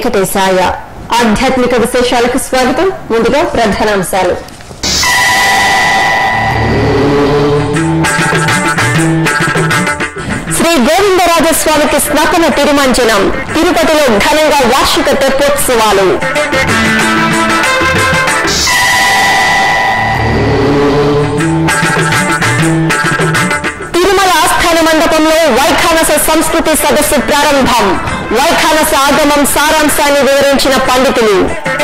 వెంకటేశాయ ఆధ్యాత్మిక విశేషాలకు స్వాగతం ముందుగా ప్రధానాంశాలు శ్రీ గోవిందరాజస్వామికి స్నాపన తిరుమంజనం తిరుపతిలో ఘనంగా వార్షిక తెప్పోత్సవాలు తిరుమల ఆస్థాన మండపంలో వైఖానస సంస్కృతి సదస్సు ప్రారంభం వైఖానస ఆగమం సారాంశాన్ని వివరించిన పండితులు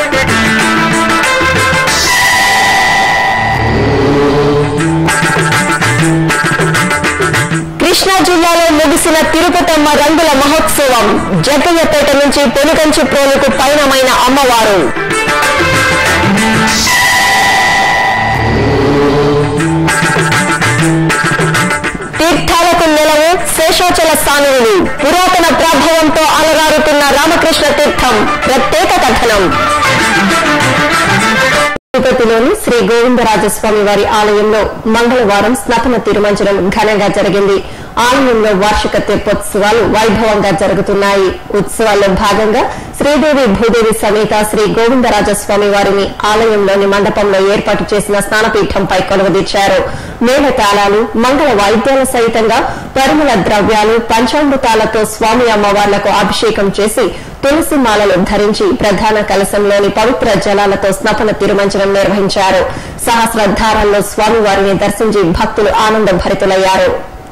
కృష్ణా జిల్లాలో ముగిసిన తిరుపతమ్మ రంగుల మహోత్సవం జగ్గయ్యపేట నుంచి పొనుగంచి ప్రోలుకు పయనమైన అమ్మవారు తీర్థాలకు నిలవు శేషాచల సానువులు పురాతన ప్రభావంతో అలరారుతున్న రామకృష్ణ తీర్థం ప్రత్యేక కథనం తిరుపతిలోని శ్రీ గోవిందరాజస్వామి వారి ఆలయంలో మంగళవారం స్నపన తిరుమంజనం ఘనంగా జరిగింది ఆలయంలో వార్షిక తెప్పోత్సవాలు వైభవంగా జరుగుతున్నాయి ఉత్సవాల్లో భాగంగా శ్రీదేవి భూదేవి సమేత శ్రీ గోవిందరాజస్వామి వారిని ఆలయంలోని మండపంలో ఏర్పాటు చేసిన స్నానపీఠంపై కొలువుదీర్చారు మేళతాళాలు మంగళ వాయిద్యాల సహితంగా పరిమళ ద్రవ్యాలు పంచామృతాలతో స్వామి అమ్మవార్లకు అభిషేకం చేసి తులసి మాలలు ధరించి ప్రధాన కలశంలోని పవిత్ర జలాలతో స్నపన తిరుమంజనం నిర్వహించారు సహస్రధారాల్లో స్వామివారిని దర్శించి భక్తులు ఆనంద భరితులయ్యారు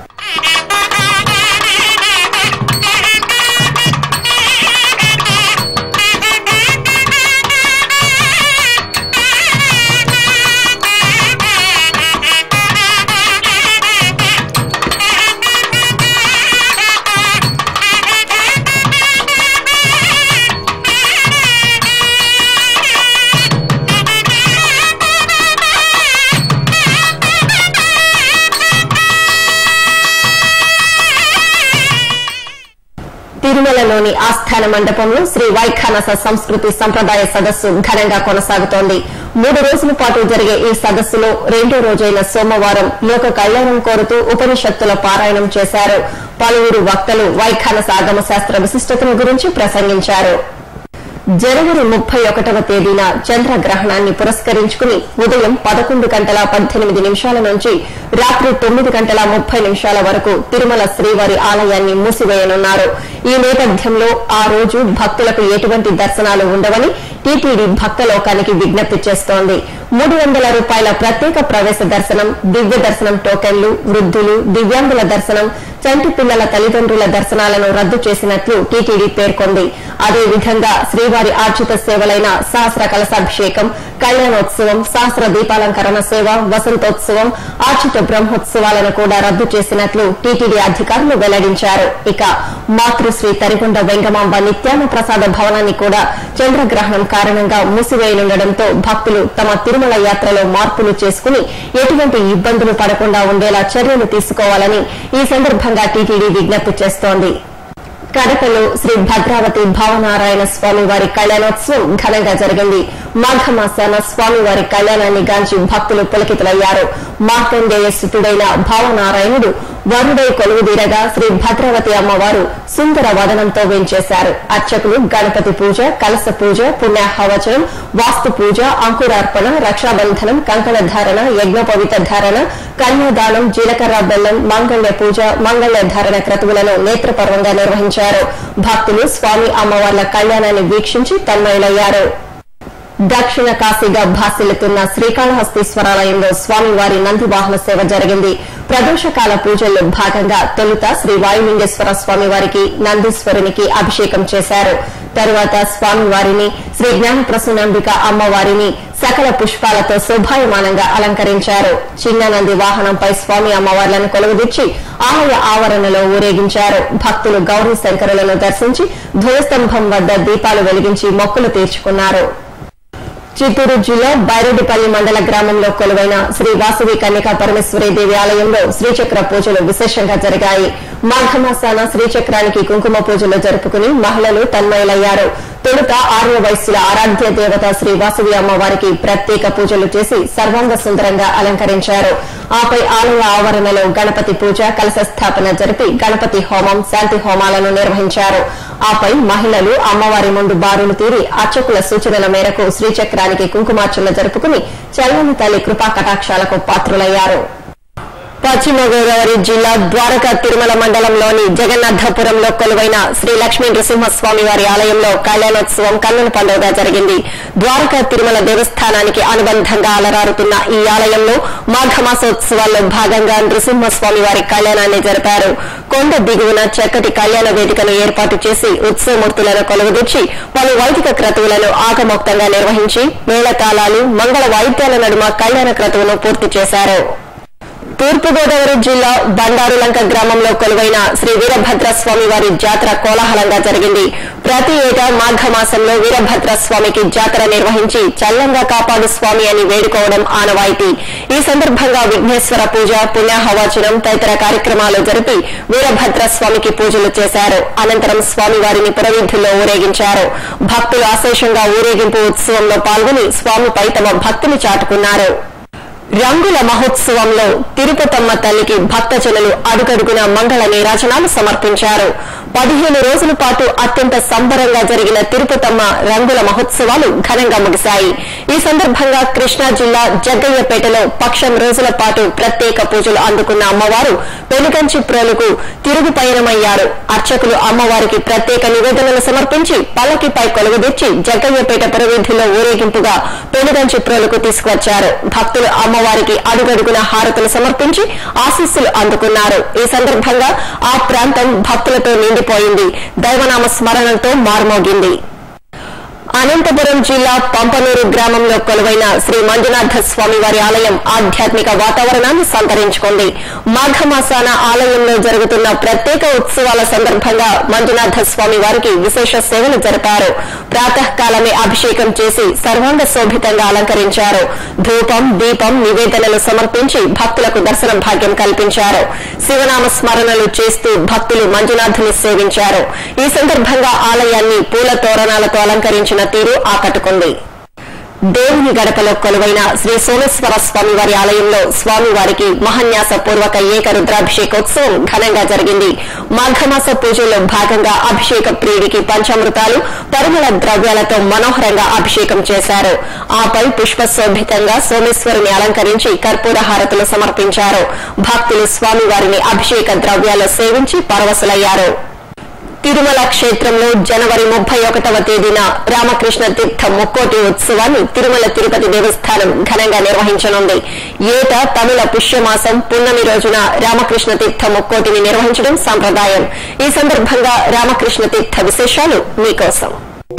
తిరుమలలోని ఆస్థాన మండపంలో శ్రీ వైఖానస సంస్కృతి సంప్రదాయ సదస్సు ఘనంగా కొనసాగుతోంది మూడు రోజుల పాటు జరిగే ఈ సదస్సులో రెండో రోజైన సోమవారం లోక కళ్యాణం కోరుతూ ఉపనిషత్తుల పారాయణం చేశారు పలువురు వక్తలు వైఖానస ఆగమ శాస్త్ర విశిష్టతను గురించి ప్రసంగించారు జనవరి ముప్పై ఒకటవ తేదీన చంద్రగ్రహణాన్ని పురస్కరించుకుని ఉదయం పదకొండు గంటల పద్దెనిమిది నిమిషాల నుంచి రాత్రి తొమ్మిది గంటల ముప్పై నిమిషాల వరకు తిరుమల శ్రీవారి ఆలయాన్ని మూసివేయనున్నారు ఈ నేపథ్యంలో ఆ రోజు భక్తులకు ఎటువంటి దర్శనాలు ఉండవని టీటీడీ భక్తలోకానికి విజ్ఞప్తి చేస్తోంది మూడు వందల రూపాయల ప్రత్యేక ప్రవేశ దర్శనం దివ్య దర్శనం టోకెన్లు వృద్ధులు దివ్యాంగుల దర్శనం చంటి పిల్లల తల్లిదండ్రుల దర్శనాలను రద్దు చేసినట్లు టీటీడీ పేర్కొంది అదేవిధంగా శ్రీవారి ఆర్జిత సేవలైన సహస్ర కలశాభిషేకం కళ్యాణోత్సవం సహస్ర దీపాలంకరణ సేవ వసంతోత్సవం ఆర్జిత బ్రహ్మోత్సవాలను కూడా రద్దు చేసినట్లు టీటీడీ అధికారులు వెల్లడించారు ఇక మాతృశ్రీ తరిగొండ వెంగమాంబ నిత్యాన ప్రసాద భవనాన్ని కూడా చంద్రగ్రహణం కారణంగా మూసివేయనుండటంతో భక్తులు తమ తిరుమల యాత్రలో మార్పులు చేసుకుని ఎటువంటి ఇబ్బందులు పడకుండా ఉండేలా చర్యలు తీసుకోవాలని ఈ సందర్భంగా టీటీడీ విజ్ఞప్తి చేస్తోంది కడపలో శ్రీ భద్రావతి భావనారాయణ స్వామి వారి కళ్యాణోత్సవం ఘనంగా జరిగింది మాఘమాసాన స్వామివారి కళ్యాణాన్ని గాంచి భక్తులు పులకితులయ్యారు మార్కండేయ సుతుడైన భావనారాయణుడు వరుడై కొలువుదీరగా శ్రీ భద్రావతి అమ్మవారు సుందర వదనంతో వేంచేశారు అర్చకులు గణపతి పూజ కలస పూజ పుణ్యాహవచనం వాస్తు పూజ అంకురార్పణ రక్షాబంధనం కంకణ ధారణ యజ్ఞోపవిత ధారణ కన్యాదానం జీలకర్ర బెల్లం మంగళ్య పూజ మంగళ్య ధారణ క్రతువులను నేత్రపర్వంగా నిర్వహించారు భక్తులు స్వామి అమ్మవార్ల కళ్యాణాన్ని వీక్షించి తన్మయులయ్యారు దక్షిణ కాశీగా భాసిల్లుతున్న శ్రీకాళహస్తీశ్వరాలయంలో స్వామివారి నంది వాహన సేవ జరిగింది ప్రదోషకాల పూజల్లో భాగంగా తొలుత శ్రీ వాయులింగేశ్వర స్వామివారికి నందీశ్వరునికి అభిషేకం చేశారు తరువాత స్వామివారిని శ్రీ జ్ఞానప్రసూనాంబిక అమ్మవారిని సకల పుష్పాలతో శోభాయమానంగా అలంకరించారు చిన్న నంది వాహనంపై స్వామి అమ్మవార్లను కొలువుదీర్చి ఆలయ ఆవరణలో ఊరేగించారు భక్తులు గౌరీ శంకరులను దర్శించి ధ్వజస్తంభం వద్ద దీపాలు వెలిగించి మొక్కులు తీర్చుకున్నారు చిత్తూరు జిల్లా బైరెడ్డిపల్లి మండల గ్రామంలో కొలువైన శ్రీ వాసవి కన్యకా పరమేశ్వరి దేవి ఆలయంలో శ్రీచక్ర పూజలు విశేషంగా జరిగాయి మాఘమాసాన శ్రీచక్రానికి కుంకుమ పూజలు జరుపుకుని మహిళలు తన్మయులయ్యారు తొలుత ఆర్య వయస్సుల ఆరాధ్య దేవత శ్రీ వాసవి అమ్మవారికి ప్రత్యేక పూజలు చేసి సర్వాంగ సుందరంగా అలంకరించారు ఆపై ఆలయ ఆవరణలో గణపతి పూజ కలశ స్థాపన జరిపి గణపతి హోమం శాంతి హోమాలను నిర్వహించారు ఆపై మహిళలు అమ్మవారి ముందు బారులు తీరి అర్చకుల సూచనల మేరకు శ్రీచక్రానికి కుంకుమార్చన జరుపుకుని చల్లని తల్లి కృపా కటాక్షాలకు పాత్రులయ్యారు పశ్చిమ గోదావరి జిల్లా ద్వారకా తిరుమల మండలంలోని జగన్నాథపురంలో కొలువైన శ్రీ లక్ష్మీ నృసింహస్వామి వారి ఆలయంలో కళ్యాణోత్సవం కన్నుల పండుగగా జరిగింది ద్వారకా తిరుమల దేవస్థానానికి అనుబంధంగా అలరారుతున్న ఈ ఆలయంలో మాఘమాసోత్సవాల్లో భాగంగా నృసింహస్వామి వారి కళ్యాణాన్ని జరిపారు కొండ దిగువన చక్కటి కళ్యాణ వేదికను ఏర్పాటు చేసి ఉత్సవమూర్తులను కొలువుదీర్చి పలు వైదిక క్రతువులను ఆగమోక్తంగా నిర్వహించి మేళతాళాలు మంగళ వాయిద్యాల నడుమ కళ్యాణ క్రతువును పూర్తి చేశారు తూర్పుగోదావరి జిల్లా బండారులంక గ్రామంలో కొలువైన శ్రీ వీరభద్ర స్వామి వారి జాతర కోలాహలంగా జరిగింది ప్రతి ఏటా మాఘమాసంలో వీరభద్ర స్వామికి జాతర నిర్వహించి చల్లంగా కాపాడు స్వామి అని వేడుకోవడం ఆనవాయితీ ఈ సందర్భంగా విఘ్నేశ్వర పూజ పుణ్యాహవాచనం తదితర కార్యక్రమాలు జరిపి వీరభద్ర స్వామికి పూజలు చేశారు అనంతరం స్వామివారిని పురవీధుల్లో ఊరేగించారు భక్తులు అశేషంగా ఊరేగింపు ఉత్సవంలో పాల్గొని స్వామిపై తమ భక్తిని చాటుకున్నారు రంగుల మహోత్సవంలో తిరుపతమ్మ తల్లికి భక్తజనులు అడుగడుగున మంగళ నీరాజనాలు సమర్పించారు పదిహేను రోజుల పాటు అత్యంత సంబరంగా జరిగిన తిరుపతమ్మ రంగుల మహోత్సవాలు ఘనంగా ముగిశాయి ఈ సందర్భంగా కృష్ణా జిల్లా జగ్గయ్యపేటలో పక్షం రోజుల పాటు ప్రత్యేక పూజలు అందుకున్న అమ్మవారు పెనుగంచి ప్రోలుకు తిరుగు పయనమయ్యారు అర్చకులు అమ్మవారికి ప్రత్యేక నివేదనలు సమర్పించి పల్లకిపై కొలువుదీర్చి జగ్గయ్యపేట పురవీధిలో ఊరేగింపుగా పెనుగంచి ప్రోలుకు తీసుకువచ్చారు భక్తులు అమ్మవారికి అడుగడుగున హారతులు సమర్పించి ఆశీస్సులు అందుకున్నారు ఈ సందర్భంగా ఆ ప్రాంతం భక్తులతో నిండిపోయింది దైవనామ స్మరణలతో మార్మోగింది అనంతపురం జిల్లా పంపనూరు గ్రామంలో కొలువైన శ్రీ మంజునాథ స్వామి వారి ఆలయం ఆధ్యాత్మిక వాతావరణాన్ని సంతరించుకుంది మాఘమాసాన ఆలయంలో జరుగుతున్న ప్రత్యేక ఉత్సవాల సందర్భంగా మంజునాథ స్వామి వారికి విశేష సేవలు జరిపారు ప్రాతకాలమే అభిషేకం చేసి సర్వాంగ శోభితంగా అలంకరించారు ధూపం దీపం నివేదనలు సమర్పించి భక్తులకు దర్శన భాగ్యం కల్పించారు శివనామ స్మరణలు చేస్తూ భక్తులు మంజునాథుని సేవించారు ఈ సందర్భంగా ఆలయాన్ని పూల తోరణాలతో అలంకరించిన తీరు ఆకట్టుకుంది దేవుని గడపలో కొలువైన శ్రీ సోమేశ్వర స్వామి వారి ఆలయంలో స్వామివారికి మహాన్యాస పూర్వక ఏక రుద్రాభిషేకోత్సవం ఘనంగా జరిగింది మాఘమాస పూజల్లో భాగంగా అభిషేక ప్రియుడికి పంచామృతాలు పరిమళ ద్రవ్యాలతో మనోహరంగా అభిషేకం చేశారు ఆపై పుష్పశోభితంగా సోమేశ్వరుని అలంకరించి కర్పూర హారతులు సమర్పించారు భక్తులు స్వామివారిని అభిషేక ద్రవ్యాలు సేవించి పరవశులయ్యారు తిరుమల క్షేత్రంలో జనవరి ముప్పై ఒకటవ తేదీన రామకృష్ణ తీర్థ ముక్కోటి ఉత్సవాన్ని తిరుమల తిరుపతి దేవస్థానం ఘనంగా నిర్వహించనుంది ఏటా తమిళ పుష్యమాసం పున్నమి రోజున రామకృష్ణ తీర్థ ముక్కోటిని నిర్వహించడం సంప్రదాయం ఈ సందర్భంగా రామకృష్ణ తీర్థ విశేషాలు మీకోసం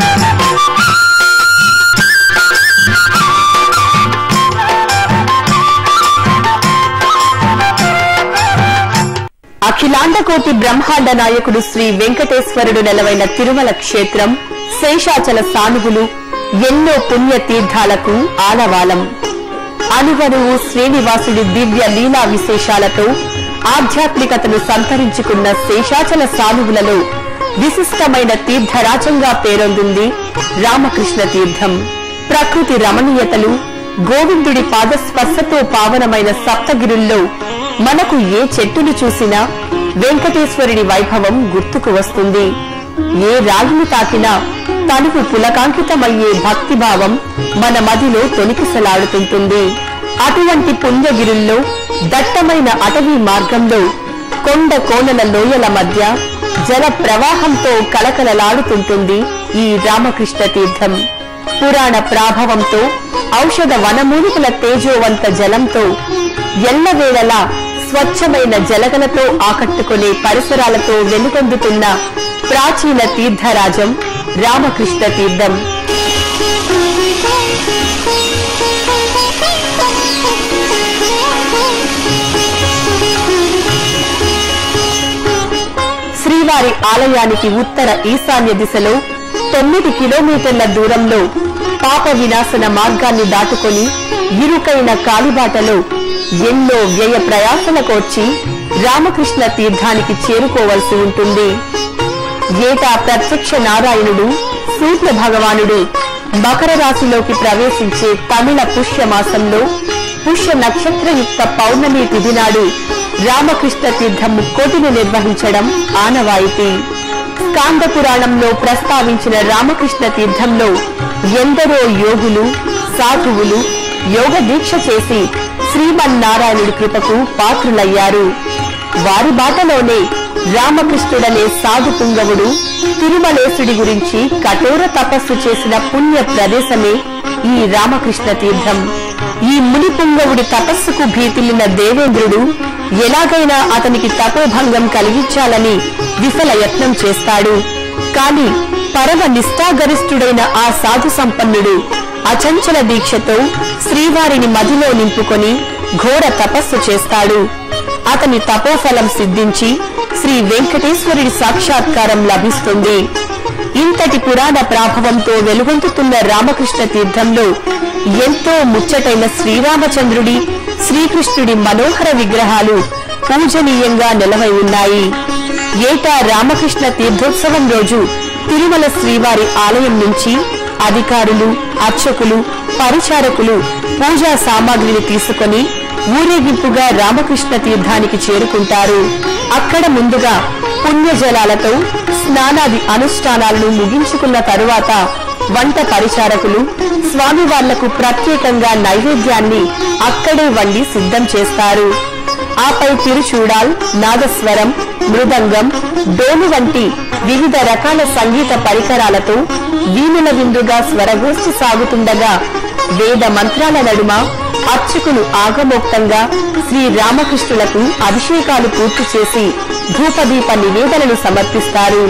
అఖిలాండకోటి బ్రహ్మాండ నాయకుడు శ్రీ వెంకటేశ్వరుడు నెలవైన తిరుమల క్షేత్రం శేషాచల సానుగులు ఎన్నో పుణ్య తీర్థాలకు ఆలవాలం అనువనువు శ్రీనివాసుడి దివ్య లీలా విశేషాలతో ఆధ్యాత్మికతను సంతరించుకున్న శేషాచల సానువులలో విశిష్టమైన తీర్థరాజంగా పేరొందింది రామకృష్ణ తీర్థం ప్రకృతి రమణీయతలు గోవిందుడి పాదస్పర్శతో పావనమైన సప్తగిరుల్లో మనకు ఏ చెట్టును చూసినా వెంకటేశ్వరుడి వైభవం గుర్తుకు వస్తుంది ఏ రాగిని తాకినా తనువు పులకాంకితమయ్యే భక్తిభావం మన మదిలో తొలికిసలాడుతుంటుంది అటువంటి పుణ్యగిరుల్లో దట్టమైన అటవీ మార్గంలో కొండ కోనల లోయల మధ్య జల ప్రవాహంతో కలకలలాడుతుంటుంది ఈ రామకృష్ణ తీర్థం పురాణ ప్రాభవంతో ఔషధ వనమూలికల తేజోవంత జలంతో ఎల్లవేళలా స్వచ్ఛమైన జలగలతో ఆకట్టుకునే పరిసరాలతో వెనుకొందుతున్న ప్రాచీన తీర్థరాజం రామకృష్ణ తీర్థం శ్రీవారి ఆలయానికి ఉత్తర ఈశాన్య దిశలో తొమ్మిది కిలోమీటర్ల దూరంలో పాప వినాశన మార్గాన్ని దాటుకొని ఇరుకైన కాలిబాటలో ఎన్నో వ్యయ ప్రయాసల కోర్చి రామకృష్ణ తీర్థానికి చేరుకోవలసి ఉంటుంది ఏటా ప్రత్యక్ష నారాయణుడు సూర్య భగవానుడు మకర రాశిలోకి ప్రవేశించే తమిళ పుష్యమాసంలో పుష్య నక్షత్రయుక్త పౌర్ణమి తిథి నాడు రామకృష్ణ తీర్థం ముక్కోటిని నిర్వహించడం ఆనవాయితీ స్కాంద పురాణంలో ప్రస్తావించిన రామకృష్ణ తీర్థంలో ఎందరో యోగులు సాధువులు యోగ దీక్ష చేసి శ్రీమన్నారాయణుడి కృపకు పాత్రులయ్యారు వారి బాటలోనే రామకృష్ణుడనే సాధు పుంగవుడు తిరుమలేశుడి గురించి కఠోర తపస్సు చేసిన పుణ్య ప్రదేశమే ఈ రామకృష్ణ తీర్థం ఈ ముని పుంగవుడి తపస్సుకు భీతిల్లిన దేవేంద్రుడు ఎలాగైనా అతనికి తపోభంగం కలిగించాలని విఫల యత్నం చేస్తాడు కాని పరమ నిష్ఠాగరిష్ఠుడైన ఆ సాధు సంపన్నుడు అచంచల దీక్షతో శ్రీవారిని మదిలో నింపుకొని ఘోర తపస్సు చేస్తాడు అతని తపోఫలం సిద్ధించి శ్రీ వెంకటేశ్వరుడి సాక్షాత్కారం లభిస్తుంది ఇంతటి పురాణ ప్రాభవంతో వెలుగొందుతున్న రామకృష్ణ తీర్థంలో ఎంతో ముచ్చటైన శ్రీరామచంద్రుడి శ్రీకృష్ణుడి మనోహర విగ్రహాలు పూజనీయంగా నిలవై ఉన్నాయి ఏటా రామకృష్ణ తీర్థోత్సవం రోజు తిరుమల శ్రీవారి ఆలయం నుంచి అధికారులు అర్చకులు పరిచారకులు పూజా సామాగ్రిని తీసుకొని ఊరేగింపుగా రామకృష్ణ తీర్థానికి చేరుకుంటారు అక్కడ ముందుగా పుణ్యజలాలతో స్నానాది అనుష్ఠానాలను ముగించుకున్న తరువాత వంట పరిచారకులు స్వామివార్లకు ప్రత్యేకంగా నైవేద్యాన్ని అక్కడే వండి సిద్ధం చేస్తారు ఆపై తిరుచూడాల్ నాదస్వరం మృదంగం డోలు వంటి వివిధ రకాల సంగీత పరికరాలతో వీణుల విందుగా స్వరగోష్ఠి సాగుతుండగా వేద మంత్రాల నడుమ అర్చకులు ఆగమోక్తంగా శ్రీ రామకృష్ణులకు అభిషేకాలు పూర్తి చేసి ధూపదీప నివేదనలు సమర్పిస్తారు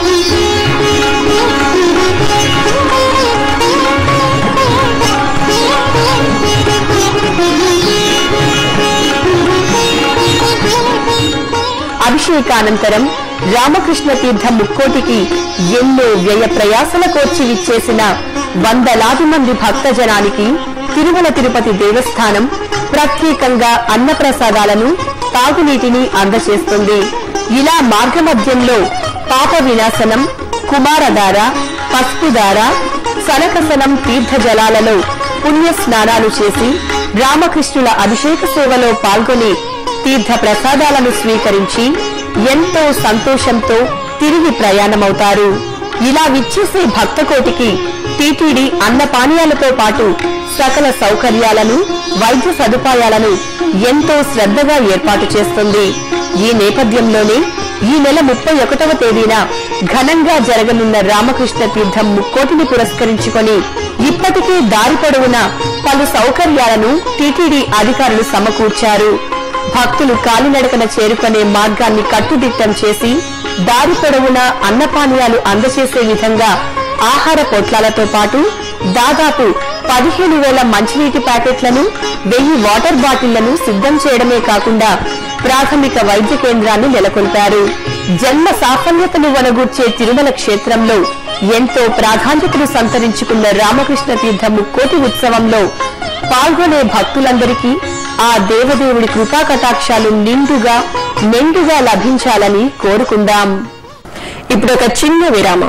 అభిషేకానంతరం రామకృష్ణ తీర్థ ముక్కోటికి ఎన్నో వ్యయ ప్రయాసల కోర్చి విచ్చేసిన వందలాది మంది భక్తజనానికి తిరుమల తిరుపతి దేవస్థానం ప్రత్యేకంగా అన్నప్రసాదాలను తాగునీటిని అందజేస్తుంది ఇలా మార్గమధ్యంలో పాప వినాశనం కుమారధార పసుపుధార సనకసనం తీర్థ జలాలలో పుణ్య స్నానాలు చేసి రామకృష్ణుల అభిషేక సేవలో పాల్గొని తీర్థ ప్రసాదాలను స్వీకరించి ఎంతో సంతోషంతో తిరిగి ప్రయాణమవుతారు ఇలా విచ్చేసే భక్తకోటికి టీటీడీ అన్నపానీయాలతో పాటు సకల సౌకర్యాలను వైద్య సదుపాయాలను ఎంతో శ్రద్ధగా ఏర్పాటు చేస్తుంది ఈ నేపథ్యంలోనే ఈ నెల ముప్పై ఒకటవ తేదీన ఘనంగా జరగనున్న రామకృష్ణ తీర్థం ముక్కోటిని పురస్కరించుకొని ఇప్పటికే దారి పొడవునా పలు సౌకర్యాలను టీటీడీ అధికారులు సమకూర్చారు భక్తులు కాలినడకన చేరుకునే మార్గాన్ని కట్టుదిట్టం చేసి దారి పొడవునా అన్నపానీయాలు అందజేసే విధంగా ఆహార పొట్లాలతో పాటు దాదాపు పదిహేను వేల మంచినీటి ప్యాకెట్లను వెయ్యి వాటర్ బాటిళ్లను సిద్ధం చేయడమే కాకుండా ప్రాథమిక వైద్య కేంద్రాన్ని నెలకొల్పారు జన్మ సాఫల్యతను వనగూర్చే తిరుమల క్షేత్రంలో ఎంతో ప్రాధాన్యతను సంతరించుకున్న రామకృష్ణ తీర్థ ముక్కోటి ఉత్సవంలో పాల్గొనే భక్తులందరికీ ఆ దేవదేవుడి కృపా కటాక్షాలు నిండుగా మెండుగా లభించాలని కోరుకుందాం ఇప్పుడు ఒక చిన్న విరామం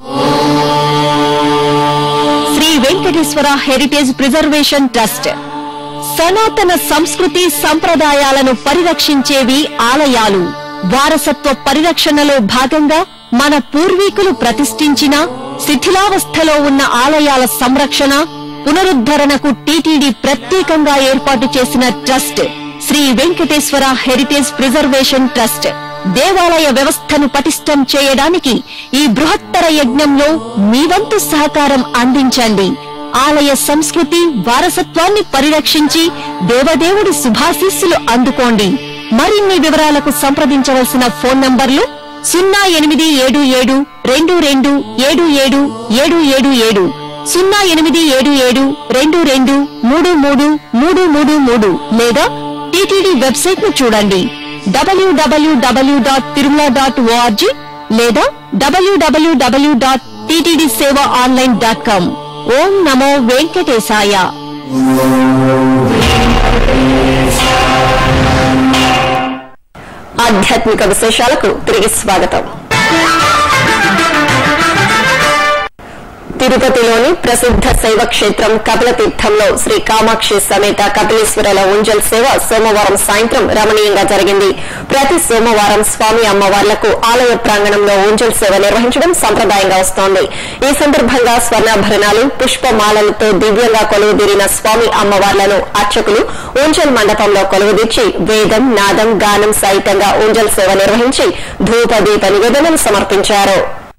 Shri Venkateswara heritage preservation trust సనాతన సంస్కృతి సంప్రదాయాలను పరిరక్షించేవి ఆలయాలు వారసత్వ పరిరక్షణలో భాగంగా మన పూర్వీకులు ప్రతిష్ఠించిన శిథిలావస్థలో ఉన్న ఆలయాల సంరక్షణ పునరుద్ధరణకు టీటీడీ ప్రత్యేకంగా ఏర్పాటు చేసిన trust Shri Venkateswara heritage preservation trust దేవాలయ వ్యవస్థను పటిష్టం చేయడానికి ఈ బృహత్తర యజ్ఞంలో మీ వంతు సహకారం అందించండి ఆలయ సంస్కృతి వారసత్వాన్ని పరిరక్షించి దేవదేవుడి శుభాశీస్సులు అందుకోండి మరిన్ని వివరాలకు సంప్రదించవలసిన ఫోన్ నంబర్లు సున్నా ఎనిమిది ఏడు ఏడు రెండు రెండు ఏడు ఏడు ఏడు ఏడు ఏడు సున్నా ఎనిమిది ఏడు ఏడు రెండు రెండు మూడు మూడు మూడు మూడు మూడు లేదా టీటీడీ వెబ్సైట్ ను చూడండి డబ్ల్యూడబ్ల్యూడబ్ల్యూ డాట్ తిరుమల డాట్ ఓఆర్జీ లేదా డబ్ల్యూడబ్ల్యూడబ్ల్యూ dot TTD seva online dot com ఓం నమో వెంకటేశాయ ఆధ్యాత్మిక విశేషాలకు తిరిగి స్వాగతం తిరుపతిలోని ప్రసిద్ధ శైవ క్షేత్రం కపిలతీర్థంలో శ్రీ కామాక్షి సమేత కపిలేశ్వరుల ఉంజల్ సేవ సోమవారం సాయంత్రం రమణీయంగా జరిగింది ప్రతి సోమవారం స్వామి అమ్మవార్లకు ఆలయ ప్రాంగణంలో ఉంజల్ సేవ నిర్వహించడం సంప్రదాయంగా వస్తోంది ఈ సందర్భంగా స్వర్ణాభరణాలు పుష్పమాలలతో దివ్యంగా కొలువుదీరిన స్వామి అమ్మవార్లను అర్చకులు ఉంజల్ మండపంలో కొలువుదీర్చి వేదం నాదం గానం సహితంగా ఉంజల్ సేవ నిర్వహించి ధూప దీప నివేదనలు సమర్పించారు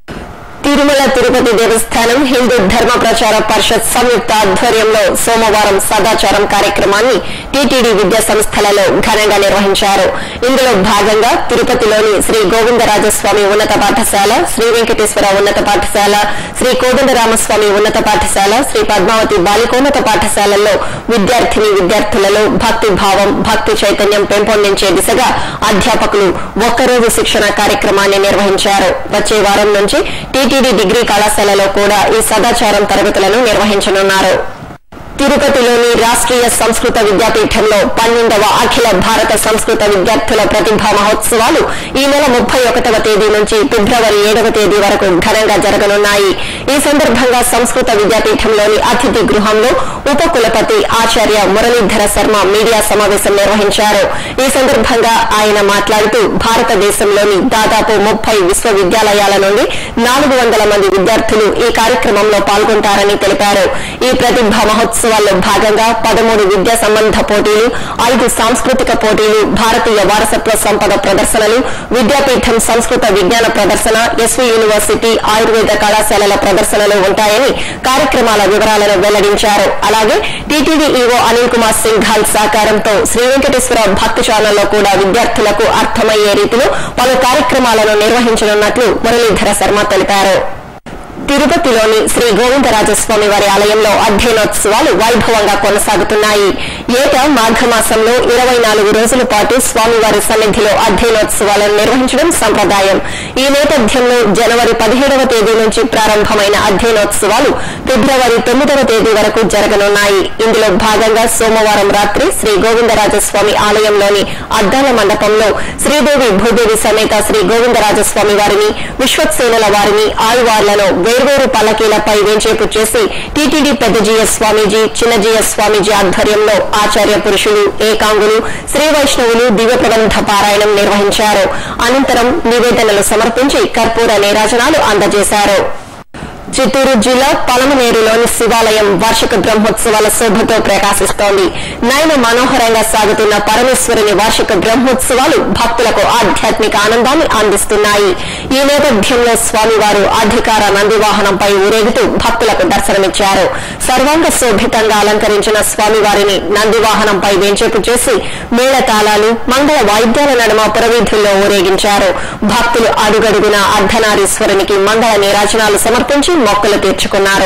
తిరుమల తిరుపతి దేవస్థానం హిందూ ధర్మ ప్రచార పరిషత్ సంయుక్త ఆధ్వర్యంలో సోమవారం సదాచారం కార్యక్రమాన్ని టీటీడీ విద్యా సంస్థలలో ఘనంగా నిర్వహించారు ఇందులో భాగంగా తిరుపతిలోని శ్రీ గోవిందరాజస్వామి ఉన్నత పాఠశాల శ్రీ వెంకటేశ్వర ఉన్నత పాఠశాల శ్రీ కోదండరామస్వామి ఉన్నత పాఠశాల శ్రీ పద్మావతి బాలికోన్నత పాఠశాలల్లో విద్యార్థిని విద్యార్థులలో భక్తి భావం భక్తి చైతన్యం పెంపొందించే దిశగా అధ్యాపకులు ఒక్కరోజు శిక్షణ కార్యక్రమాన్ని నిర్వహించారు వచ్చే వారం నుంచి టీటీడీ డిగ్రీ కళాశాలలో కూడా ఈ సదాచారం తరగతులను నిర్వహించనున్నారు తిరుపతిలోని రాష్ట్రీయ సంస్కృత విద్యాపీఠంలో పన్నెండవ అఖిల భారత సంస్కృత విద్యార్థుల ప్రతిభా మహోత్సవాలు ఈ నెల ముప్పై ఒకటవ తేదీ నుంచి ఫిబ్రవరి ఏడవ తేదీ వరకు ఘనంగా జరగనున్నాయి ఈ సందర్భంగా సంస్కృత విద్యాపీఠంలోని అతిథి గృహంలో ఉప కులపతి ఆచార్య మురళీధర శర్మ మీడియా సమావేశం నిర్వహించారు ఈ సందర్భంగా ఆయన మాట్లాడుతూ భారతదేశంలోని దాదాపు ముప్పై విశ్వవిద్యాలయాల నుండి నాలుగు వందల మంది విద్యార్థులు ఈ కార్యక్రమంలో పాల్గొంటారని తెలిపారు ఈ ప్రతిభా మహోత్సవాల్లో భాగంగా పదమూడు విద్యా సంబంధ పోటీలు ఐదు సాంస్కృతిక పోటీలు భారతీయ వారసత్వ సంపద ప్రదర్శనలు విద్యాపీఠం సంస్కృత విజ్ఞాన ప్రదర్శన ఎస్వీ యూనివర్సిటీ ఆయుర్వేద కళాశాలల ప్రదర్శనలు ఉంటాయని కార్యక్రమాల వివరాలను వెల్లడించారు అలాగే టీటీడీ ఈవో అనిల్ కుమార్ సింఘాల్ సహకారంతో శ్రీ వెంకటేశ్వర భక్తి ఛానల్లో కూడా విద్యార్థులకు అర్థమయ్యే రీతిలో పలు కార్యక్రమాలను నిర్వహించనున్నట్లు మురళీధర శర్మ తెలిపారు తిరుపతిలోని శ్రీ గోవిందరాజస్వామి వారి ఆలయంలో అధ్యయనోత్సవాలు వైభవంగా కొనసాగుతున్నాయి ఏటా మాఘమాసంలో ఇరవై నాలుగు రోజుల పాటు స్వామివారి సన్నిధిలో అధ్యయనోత్సవాలను నిర్వహించడం సంప్రదాయం ఈ నేపథ్యంలో జనవరి పదిహేడవ తేదీ నుంచి ప్రారంభమైన అధ్యయనోత్సవాలు ఫిబ్రవరి తొమ్మిదవ తేదీ వరకు జరగనున్నాయి ఇందులో భాగంగా సోమవారం రాత్రి శ్రీ గోవిందరాజస్వామి ఆలయంలోని అద్దాల మండపంలో శ్రీదేవి భూదేవి సమేత శ్రీ గోవిందరాజస్వామి వారిని విశ్వక్సేనుల వారిని ఆయువార్లను వేర్వేరు పల్లకీలపై వేంచేపు చేసి టీటీడీ పెద్దజీఎస్ స్వామీజీ చిన్నజీఎస్ స్వామీజీ ఆధ్వర్యంలో ఆచార్య పురుషులు ఏకాంగులు శ్రీ వైష్ణవులు దివ్య ప్రబంధ పారాయణం నిర్వహించారు అనంతరం నివేదనలు సమర్పించి కర్పూర నీరాజనాలు అందజేశారు చిత్తూరు జిల్లా పలమనేరులోని శివాలయం వార్షిక బ్రహ్మోత్సవాల శోభతో ప్రకాశిస్తోంది నయన మనోహరంగా సాగుతున్న పరమేశ్వరుని వార్షిక బ్రహ్మోత్సవాలు భక్తులకు ఆధ్యాత్మిక ఆనందాన్ని అందిస్తున్నాయి ఈ నేపథ్యంలో స్వామివారు అధికార నంది వాహనంపై ఊరేగుతూ భక్తులకు దర్శనమిచ్చారు సర్వాంగ శోభితంగా అలంకరించిన స్వామివారిని నంది వాహనంపై వేంచేపు చేసి మేళతాళాలు మంగళ వాయిద్యాల నడుమ పురవీధుల్లో ఊరేగించారు భక్తులు అడుగడుగున అర్ధనారీశ్వరునికి మంగళ నీరాజనాలు సమర్పించి మొక్కులు తీర్చుకున్నారు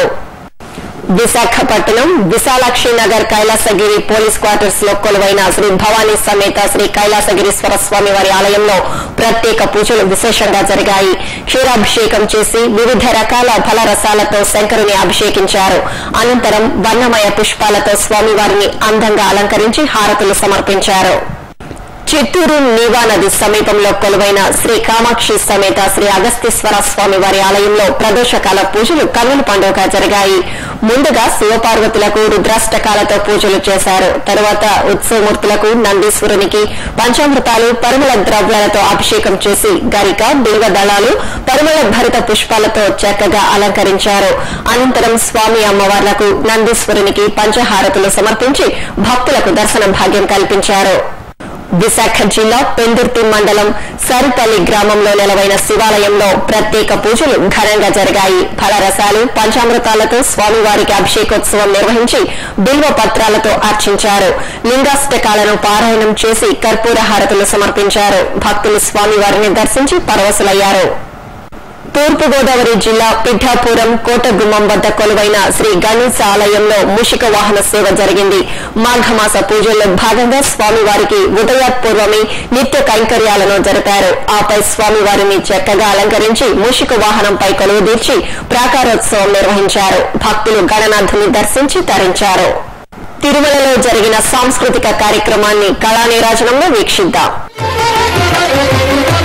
విశాఖపట్నం విశాలాక్షి నగర్ కైలాసగిరి పోలీస్ క్వార్టర్స్ లో కొలువైన శ్రీ భవానీ సమేత శ్రీ కైలాసగిరీశ్వర స్వామి వారి ఆలయంలో ప్రత్యేక పూజలు విశేషంగా జరిగాయి క్షీరాభిషేకం చేసి వివిధ రకాల ఫలరసాలతో శంకరుని అభిషేకించారు అనంతరం వర్ణమయ పుష్పాలతో స్వామివారిని అందంగా అలంకరించి హారతులు సమర్పించారు చిత్తూరు నీవా నది సమీపంలో కొలువైన శ్రీ కామాక్షి సమేత శ్రీ అగస్తీశ్వర స్వామి వారి ఆలయంలో ప్రదోషకాల పూజలు కన్నుల పండుగగా జరిగాయి ముందుగా శివపార్వతులకు రుద్రాష్టకాలతో పూజలు చేశారు తరువాత ఉత్సవమూర్తులకు నందీశ్వరునికి పంచామృతాలు పరిమళ ద్రవ్యాలతో అభిషేకం చేసి గరిక బిల్వ దళాలు పరిమళ భరిత పుష్పాలతో చక్కగా అలంకరించారు అనంతరం స్వామి అమ్మవార్లకు నందీశ్వరునికి పంచహారతులు సమర్పించి భక్తులకు దర్శన భాగ్యం కల్పించారు విశాఖ జిల్లా పెందుర్తి మండలం సరిపల్లి గ్రామంలో నెలవైన శివాలయంలో ప్రత్యేక పూజలు ఘనంగా జరిగాయి ఫలరసాలు పంచామృతాలతో స్వామివారికి అభిషేకోత్సవం నిర్వహించి బిల్వ పత్రాలతో అర్చించారు లింగాష్టకాలను పారాయణం చేసి కర్పూర హారతులు సమర్పించారు భక్తులు స్వామివారిని దర్శించి పరవశులయ్యారు తూర్పుగోదావరి జిల్లా పిఠాపురం కోటగుమ్మం వద్ద కొలువైన శ్రీ గణేశ ఆలయంలో మూషిక వాహన సేవ జరిగింది మాఘమాస పూజల్లో భాగంగా స్వామివారికి ఉదయాత్పూర్వమే నిత్య కైంకర్యాలను జరిపారు ఆపై స్వామివారిని చక్కగా అలంకరించి మూషిక వాహనంపై కొలువుదీర్చి ప్రాకారోత్సవం నిర్వహించారు భక్తులు గణనాథుని దర్శించి తరించారు తిరుమలలో జరిగిన సాంస్కృతిక కార్యక్రమాన్ని కళానీరాజనంలో వీక్షిద్దాం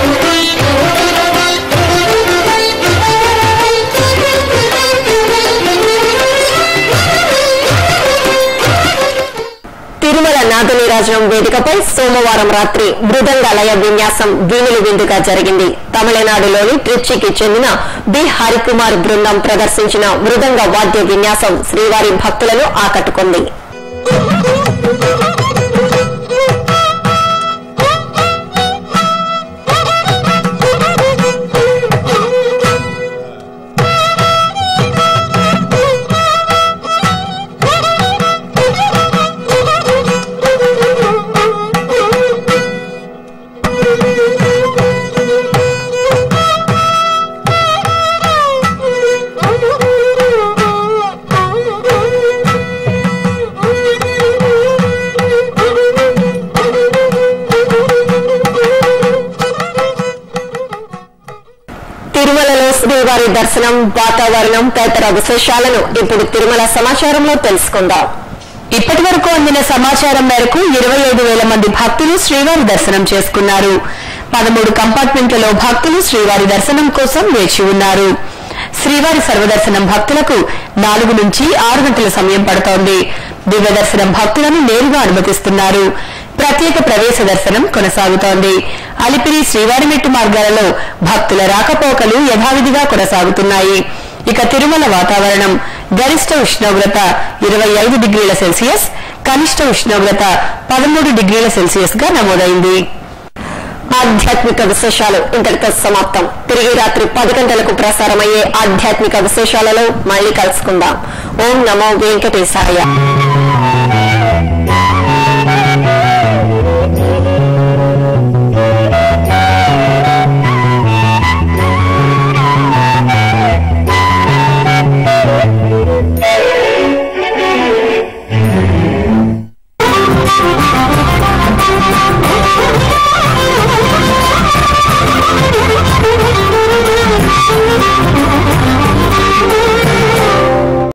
Thank you. తిరుమల నాగనీరాజనం వేదికపై సోమవారం రాత్రి మృదంగ లయ విన్యాసం వీణులు విందుగా జరిగింది తమిళనాడులోని ట్రిచ్చికి చెందిన బి హరికుమార్ బృందం ప్రదర్శించిన మృదంగ వాద్య విన్యాసం శ్రీవారి భక్తులను ఆకట్టుకుంది తిరుమలలో శ్రీవారి దర్శనం వాతావరణం తదితర విశేషాలను ఇప్పుడు తిరుమల సమాచారంలో తెలుసుకుందాం ఇప్పటి వరకు అందిన సమాచారం మేరకు ఇరవై ఐదు వేల మంది భక్తులు శ్రీవారి దర్శనం చేసుకున్నారు పదమూడు కంపార్ట్మెంట్లలో భక్తులు శ్రీవారి దర్శనం కోసం వేచి ఉన్నారు శ్రీవారి సర్వదర్శనం భక్తులకు నాలుగు నుంచి ఆరు గంటల సమయం పడుతోంది దివ్య దర్శనం భక్తులను నేరుగా అనుమతిస్తున్నారు ప్రత్యేక ప్రవేశ దర్శనం కొనసాగుతోంది అలిపిరి శ్రీవారి మెట్టు మార్గాలలో భక్తుల రాకపోకలు యథావిధిగా కొనసాగుతున్నాయి ఇక తిరుమల వాతావరణం గరిష్ట ఉష్ణోగ్రత ఇరవై ఐదు డిగ్రీల సెల్సియస్ కనిష్ట ఉష్ణోగ్రత పదమూడు డిగ్రీల సెల్సియస్ గా నమోదైంది ఆధ్యాత్మిక విశేషాలు ఇంతటితో సమాప్తం తిరిగి రాత్రి పది గంటలకు ప్రసారమయ్యే ఆధ్యాత్మిక విశేషాలలో మళ్ళీ కలుసుకుందాం ఓం నమో వెంకటేశాయ